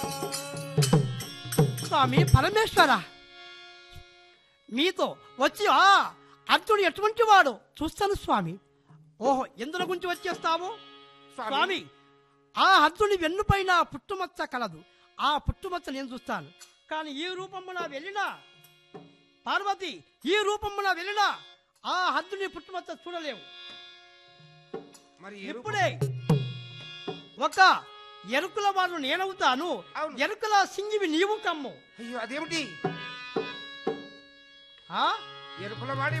స్వామి పరమేశ్వర మీతో వచ్చి ఆ అర్జునుడు ఎటువంటి వాడు చూస్తాను స్వామి ఓహో ఎందుల గురించి వచ్చేస్తావు స్వామి ఆ అర్జునుడి వెన్నుపైన పుట్టుమచ్చ కలదు ఆ పుట్టుమచ్చ నేను చూస్తాను కానీ ఈ రూపమున వెళ్ళినా పార్వతి ఈ రూపమున వెళ్ళినా ఆ అర్జునుడి పుట్టుమచ్చ చూడలేవు మరి ఈ రూపం- ఇప్పుడే ఒక ఎరుకుల వాడు నేనవుతాను అవును. ఎరుకుల సింగివి నీవు కమ్ము అయ్యో అదేమిటి ఆ ఎరుపుల వాడి